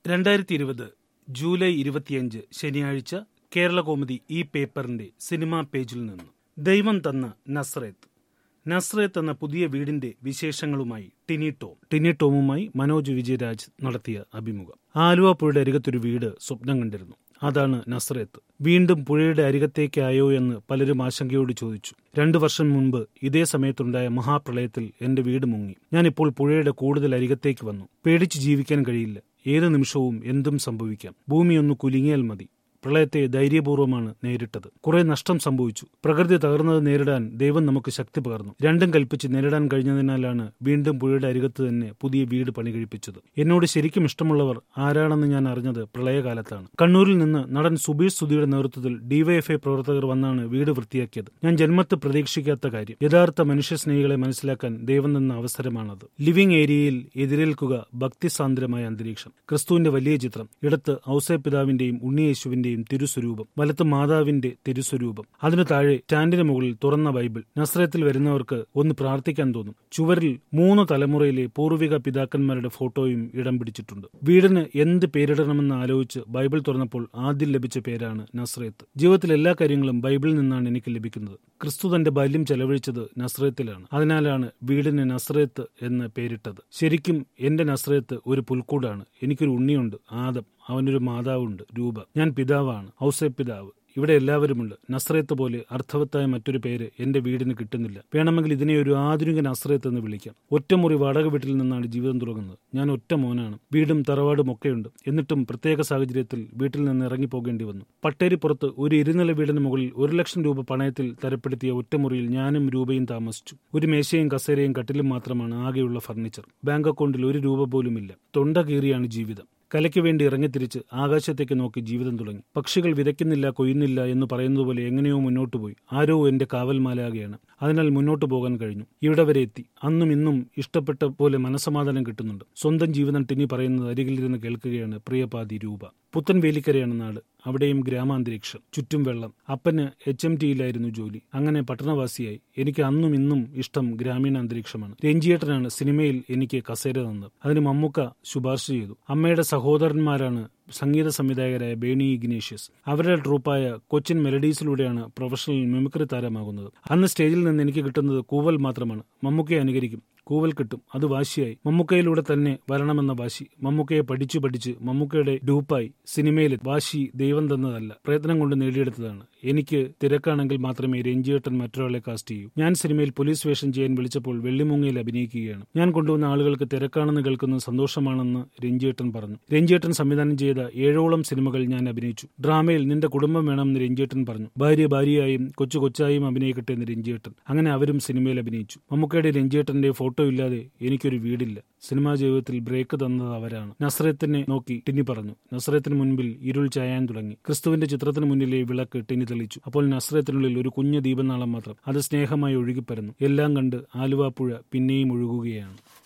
രണ്ടായിരത്തി ഇരുപത് ജൂലൈ ഇരുപത്തിയഞ്ച് ശനിയാഴ്ച കേരള കോമഡി ഈ പേപ്പറിന്റെ സിനിമാ പേജിൽ നിന്ന് ദൈവം തന്ന നസ്രേത്ത് നസ്രേത്ത് എന്ന പുതിയ വീടിന്റെ വിശേഷങ്ങളുമായി ടിനി ടോം ടിനി ടോമുമായി മനോജ് വിജയരാജ് നടത്തിയ അഭിമുഖം ആലുവ പുഴയുടെ അരികത്തൊരു വീട് സ്വപ്നം കണ്ടിരുന്നു അതാണ് നസ്രേത്ത് വീണ്ടും പുഴയുടെ അരികത്തേക്കായോ എന്ന് പലരും ആശങ്കയോട് ചോദിച്ചു രണ്ടു വർഷം മുൻപ് ഇതേ സമയത്തുണ്ടായ മഹാപ്രളയത്തിൽ എന്റെ വീട് മുങ്ങി ഞാനിപ്പോൾ പുഴയുടെ കൂടുതൽ അരികത്തേക്ക് വന്നു പേടിച്ച് ജീവിക്കാൻ കഴിയില്ല ഏത് നിമിഷവും എന്തും സംഭവിക്കാം ഭൂമി ഒന്ന് കുലുങ്ങിയാൽ മതി പ്രളയത്തെ ധൈര്യപൂർവ്വമാണ് നേരിട്ടത് കുറെ നഷ്ടം സംഭവിച്ചു പ്രകൃതി തകർന്നത് നേരിടാൻ ദൈവം നമുക്ക് ശക്തി പകർന്നു രണ്ടും കൽപ്പിച്ച് നേരിടാൻ കഴിഞ്ഞതിനാലാണ് വീണ്ടും പുഴയുടെ അരികത്ത് തന്നെ പുതിയ വീട് പണി കഴിപ്പിച്ചത് എന്നോട് ശരിക്കും ഇഷ്ടമുള്ളവർ ആരാണെന്ന് ഞാൻ അറിഞ്ഞത് പ്രളയകാലത്താണ് കണ്ണൂരിൽ നിന്ന് നടൻ സുബീഷ് സുധിയുടെ നേതൃത്വത്തിൽ ഡിവൈഎഫ്ഐ പ്രവർത്തകർ വന്നാണ് വീട് വൃത്തിയാക്കിയത് ഞാൻ ജന്മത്ത് പ്രതീക്ഷിക്കാത്ത കാര്യം യഥാർത്ഥ മനുഷ്യസ്നേഹികളെ മനസ്സിലാക്കാൻ ദൈവം തന്ന അവസരമാണത് ലിവിംഗ് ഏരിയയിൽ എതിരേൽക്കുക ഭക്തിസാന്ദ്രമായ അന്തരീക്ഷം ക്രിസ്തുവിന്റെ വലിയ ചിത്രം ഇടത്ത് ഔസേ പിതാവിന്റെയും ഉണ്ണിയേശുവിന്റെയും തിരുസ്വരൂപം വലത്ത് മാതാവിന്റെ തിരുസ്വരൂപം അതിനു താഴെ സ്റ്റാൻഡിന് മുകളിൽ തുറന്ന ബൈബിൾ നസ്രയത്തിൽ വരുന്നവർക്ക് ഒന്ന് പ്രാർത്ഥിക്കാൻ തോന്നും ചുവരിൽ മൂന്ന് തലമുറയിലെ പൂർവിക പിതാക്കന്മാരുടെ ഫോട്ടോയും ഇടം പിടിച്ചിട്ടുണ്ട് വീടിന് എന്ത് പേരിടണമെന്ന് ആലോചിച്ച് ബൈബിൾ തുറന്നപ്പോൾ ആദ്യം ലഭിച്ച പേരാണ് നസ്രയത്ത് ജീവിതത്തിൽ എല്ലാ കാര്യങ്ങളും ബൈബിളിൽ നിന്നാണ് എനിക്ക് ലഭിക്കുന്നത് ക്രിസ്തു തന്റെ ബാല്യം ചെലവഴിച്ചത് നസ്രയത്തിലാണ് അതിനാലാണ് വീടിന് നസ്രയത്ത് എന്ന് പേരിട്ടത് ശരിക്കും എന്റെ നസ്രയത്ത് ഒരു പുൽക്കൂടാണ് എനിക്കൊരു ഉണ്ണിയുണ്ട് ആദം അവനൊരു മാതാവുണ്ട് രൂപ ഞാൻ പിതാവാണ് ഔസേ പിതാവ് ഇവിടെ എല്ലാവരുമുണ്ട് നസ്രയത്ത് പോലെ അർത്ഥവത്തായ മറ്റൊരു പേര് എന്റെ വീടിന് കിട്ടുന്നില്ല വേണമെങ്കിൽ ഇതിനെ ഒരു ആധുനിക നസ്രയത്ത് എന്ന് വിളിക്കാം ഒറ്റമുറി വാടക വീട്ടിൽ നിന്നാണ് ജീവിതം തുടങ്ങുന്നത് ഞാൻ ഒറ്റ മോനാണ് വീടും തറവാടും ഒക്കെയുണ്ട് എന്നിട്ടും പ്രത്യേക സാഹചര്യത്തിൽ വീട്ടിൽ നിന്ന് ഇറങ്ങിപ്പോകേണ്ടി വന്നു പട്ടേരിപ്പുറത്ത് ഒരു ഇരുനില വീടിന് മുകളിൽ ഒരു ലക്ഷം രൂപ പണയത്തിൽ തരപ്പെടുത്തിയ ഒറ്റമുറിയിൽ ഞാനും രൂപയും താമസിച്ചു ഒരു മേശയും കസേരയും കട്ടിലും മാത്രമാണ് ആകെയുള്ള ഫർണിച്ചർ ബാങ്ക് അക്കൗണ്ടിൽ ഒരു രൂപ പോലുമില്ല തൊണ്ട കീറിയാണ് ജീവിതം കലയ്ക്ക് വേണ്ടി ഇറങ്ങിത്തിരിച്ച് ആകാശത്തേക്ക് നോക്കി ജീവിതം തുടങ്ങി പക്ഷികൾ വിതയ്ക്കുന്നില്ല കൊയ്യുന്നില്ല എന്ന് പറയുന്നതുപോലെ എങ്ങനെയോ മുന്നോട്ട് പോയി ആരോ എന്റെ കാവൽമാലാകെയാണ് അതിനാൽ മുന്നോട്ട് പോകാൻ കഴിഞ്ഞു ഇവിടെ വരെ എത്തി അന്നും ഇന്നും ഇഷ്ടപ്പെട്ട പോലെ മനസമാധാനം കിട്ടുന്നുണ്ട് സ്വന്തം ജീവിതം ടിനി പറയുന്നത് അരികിലിരുന്ന് കേൾക്കുകയാണ് പ്രിയപാതി രൂപ പുത്തൻ വേലിക്കരയാണ് നാട് അവിടെയും ഗ്രാമാന്തരീക്ഷം ചുറ്റും വെള്ളം അപ്പന് എച്ച് എം ടിയിലായിരുന്നു ജോലി അങ്ങനെ പട്ടണവാസിയായി എനിക്ക് അന്നും ഇന്നും ഇഷ്ടം ഗ്രാമീണ അന്തരീക്ഷമാണ് രഞ്ജിയേട്ടനാണ് സിനിമയിൽ എനിക്ക് കസേര തന്നത് അതിന് മമ്മൂക്ക ശുപാർശ ചെയ്തു അമ്മയുടെ സഹോദരന്മാരാണ് സംഗീത സംവിധായകരായ ബേണി ഇഗ്നേഷ്യസ് അവരുടെ ട്രൂപ്പായ കൊച്ചിൻ മെലഡീസിലൂടെയാണ് പ്രൊഫഷണൽ മിമിക്രി താരമാകുന്നത് അന്ന് സ്റ്റേജിൽ നിന്ന് എനിക്ക് കിട്ടുന്നത് കൂവൽ മാത്രമാണ് മമ്മൂക്കയെ അനുകരിക്കും കൂവൽ കിട്ടും അത് വാശിയായി മമ്മൂക്കയിലൂടെ തന്നെ വരണമെന്ന വാശി മമ്മൂക്കയെ പഠിച്ചു പഠിച്ച് മമ്മൂക്കയുടെ ഡൂപ്പായി സിനിമയിൽ വാശി ദൈവം തന്നതല്ല പ്രയത്നം കൊണ്ട് നേടിയെടുത്തതാണ് എനിക്ക് തിരക്കാണെങ്കിൽ മാത്രമേ രഞ്ജിയേട്ടൻ മറ്റൊരാളെ കാസ്റ്റ് ചെയ്യൂ ഞാൻ സിനിമയിൽ പോലീസ് വേഷം ചെയ്യാൻ വിളിച്ചപ്പോൾ വെള്ളിമുങ്ങയിൽ അഭിനയിക്കുകയാണ് ഞാൻ കൊണ്ടുവന്ന ആളുകൾക്ക് തിരക്കാണെന്ന് കേൾക്കുന്നത് സന്തോഷമാണെന്ന് രഞ്ജിയേട്ടൻ പറഞ്ഞു രഞ്ജിയേട്ടൻ സംവിധാനം ചെയ്ത ഏഴോളം സിനിമകൾ ഞാൻ അഭിനയിച്ചു ഡ്രാമയിൽ നിന്റെ കുടുംബം വേണമെന്ന് രഞ്ജിയേട്ടൻ പറഞ്ഞു ഭാര്യ ഭാര്യയായും കൊച്ചു കൊച്ചായും അഭിനയിക്കട്ടെ എന്ന് രഞ്ജിയേട്ടൻ അങ്ങനെ അവരും സിനിമയിൽ അഭിനയിച്ചു മമ്മൂക്കയുടെ രഞ്ജിയേട്ടന്റെ ഫോട്ടോ ഇല്ലാതെ എനിക്കൊരു വീടില്ല സിനിമാ ജീവിതത്തിൽ ബ്രേക്ക് തന്നത് അവരാണ് നസ്രത്തിനെ നോക്കി ടിനി പറഞ്ഞു നസ്രത്തിന് മുൻപിൽ ഇരുൾ ചായാൻ തുടങ്ങി ക്രിസ്തുവിന്റെ ചിത്രത്തിന് മുന്നിലെ വിളക്ക് ടിനി തെളിച്ചു അപ്പോൾ നസ്രത്തിനുള്ളിൽ ഒരു കുഞ്ഞു ദീപനാളം മാത്രം അത് സ്നേഹമായി ഒഴുകിപ്പരന്നു എല്ലാം കണ്ട് ആലുവാപ്പുഴ പിന്നെയും ഒഴുകുകയാണ്